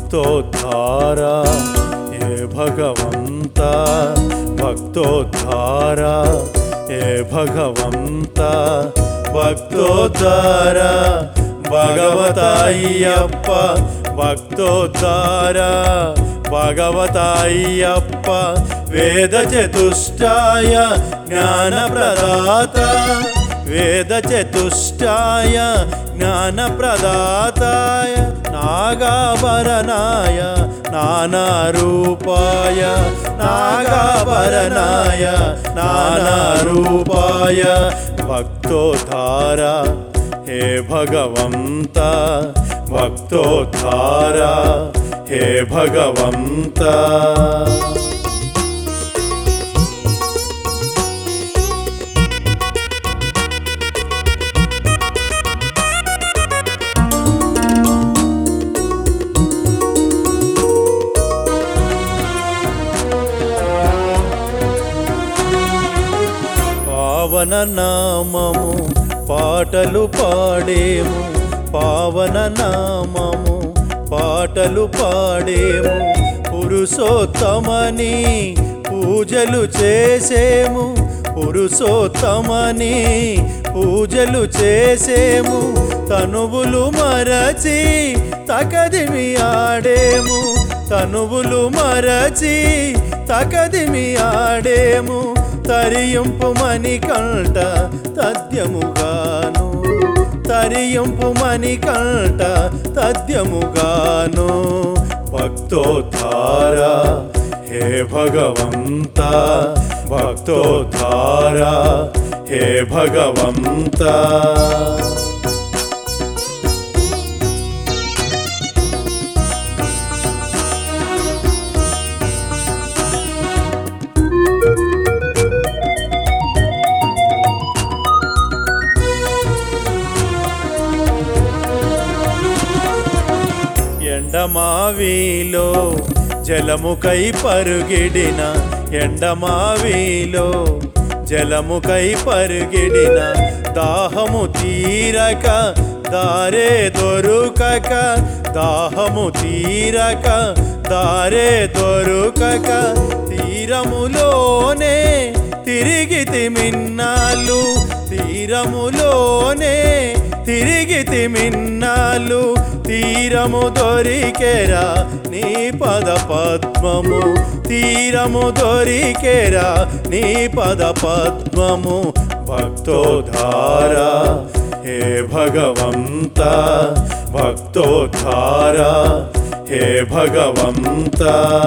భక్తోద్ధార ఏ భగవంత భక్తోద్ధార ఏ భగవంత భక్తోద్ధార భగవతాయ్యప్ప భక్తోద్ధార భగవతాయ్యప్ప వేద చతుష్టాయ జ్ఞాన ప్రదాత వేద చతుష్టాయ జ్ఞాన ప్రదాతాయ నాగాభరణాయ నానారూపాయ నాగాభరణాయ నానారూపాయ భక్తోద్ధార హే భగవంత భక్తోద్ధార హే భగవంత పావన నామము పాటలు పాడేము పావన నామము పాటలు పాడేము పురుషోత్తమని పూజలు చేసేము పురుషోత్తమని పూజలు చేసేము తనువులు మరచి తకదిమి ఆడేము తనువులు మరచి తకదిమి ఆడేము తరియింపు మణి కంట తద్యముగాను తరియింపు మణి కంట తద్యముగాను భక్తోద్ధార హే భగవంత భక్తోద్ధార హే భగవంత ఎండమావిలో జలముకై పరుగిడిన ఎండమావిలో జలముకై పరుగిడిన దాహము తీరక దారే దొరుకక దాహము తీరక దారే దొరుకక తీరములోనే తిరిగి తిమిన్నాలు తీరములోనే తిరిగి తిమిన్నాలు తీరము దొరికెరా నీ పద పద్మము తీరము దొరికెరా నీ పద పద్మము భక్తోద్ధార హే భగవంత భక్తోద్ధార హే భగవంత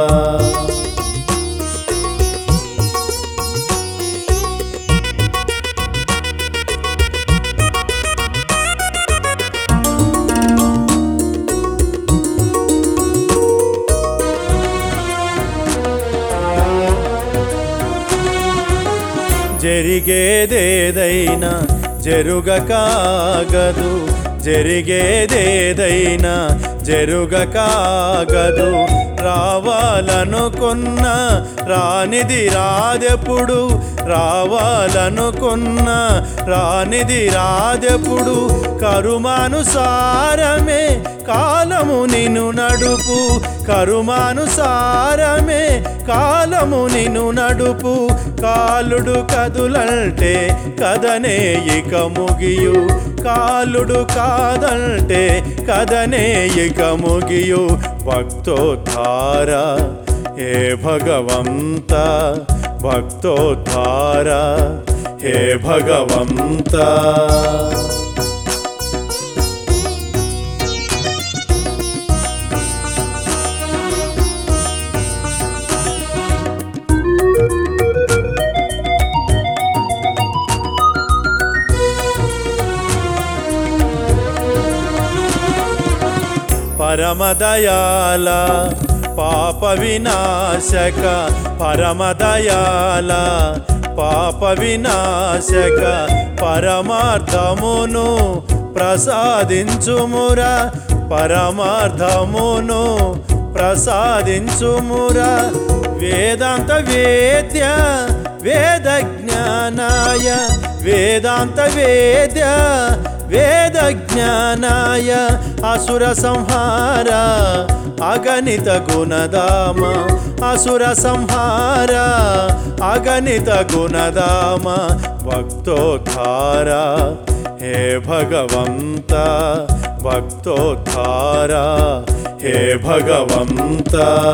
జరిగేదేదైనా జరుగకాగదు జరిగేదేదైనా జరుగకాగదు రావాలనుకున్న రానిది రాదెప్పుడు రావాలనుకున్న రానిది రాదెప్పుడు కరుమానుసారమే కాలము నిన్ను నడుపు కరుమానుసారమే కాలము నిన్ను నడుపు కాలుడు కదులంటే కదనే ఇక ముగియు కాలుడు కాదంటే కదనే ఇక ముగియు భక్తోద్ధార హే భగవంత భక్తోద్ధార హే భగవంత పరమదయాల పాప వినాశక పరమదయాల పాప వినాశక పరమార్థమును ప్రసాదించుమురా పరమార్థమును ప్రసాదించుమురా వేదాంత వేద్య వేద జ్ఞానాయ వేదాంత వేద్య వేద జ్ఞానాయ అసుర సంహార అగణిత గుణదామ అసుర సంహార అగణిత గుణదామ భక్తోద్ధార హే భగవంత భక్తోద్ధార హే భగవంత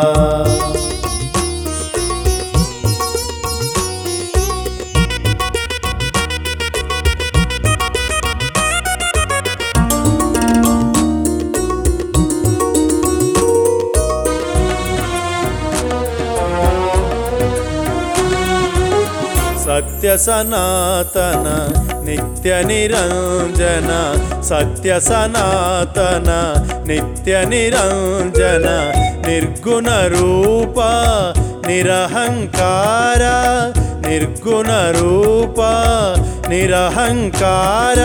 సత్య సనాతన నిత్య నిరంజన సత్య సనాతన నిత్య నిరంజన నిర్గుణ రూప నిరహంకార నిర్గుణ రూప నిరహంకార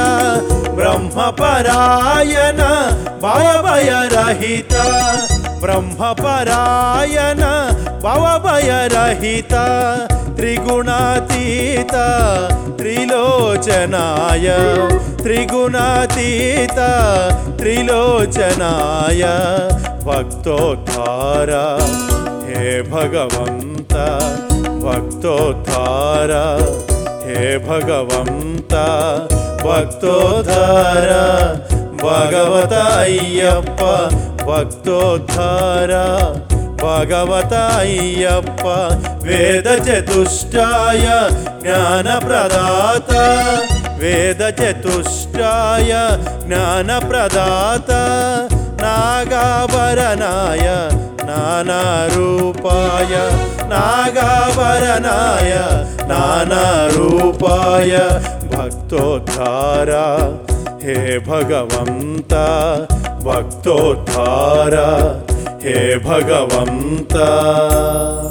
బ్రహ్మపరాయణ భయభయరహిత బ్రహ్మపరాయణ భవభయరహిత త్రిగుణాతీత త్రిలోచనాయ త్రిగుణాతీత త్రిలోచనాయ భక్తోద్ధార హే భగవంత భక్తోద్ధార హే భగవంత భక్తోద్ధార భగవత అయ్యప్ప భక్తోద్ధార భగవత అయ్యప్ప వేద చతుష్టాయ జ్ఞాన ప్రదాత వేద చతుష్టాయ జ్ఞాన ప్రదాత నాగాభరణాయ నానారూపాయ నాగాభరణాయ నానారూపాయ భక్తోద్ధార హే భగవంత భక్తోద్ధార హే భగవంత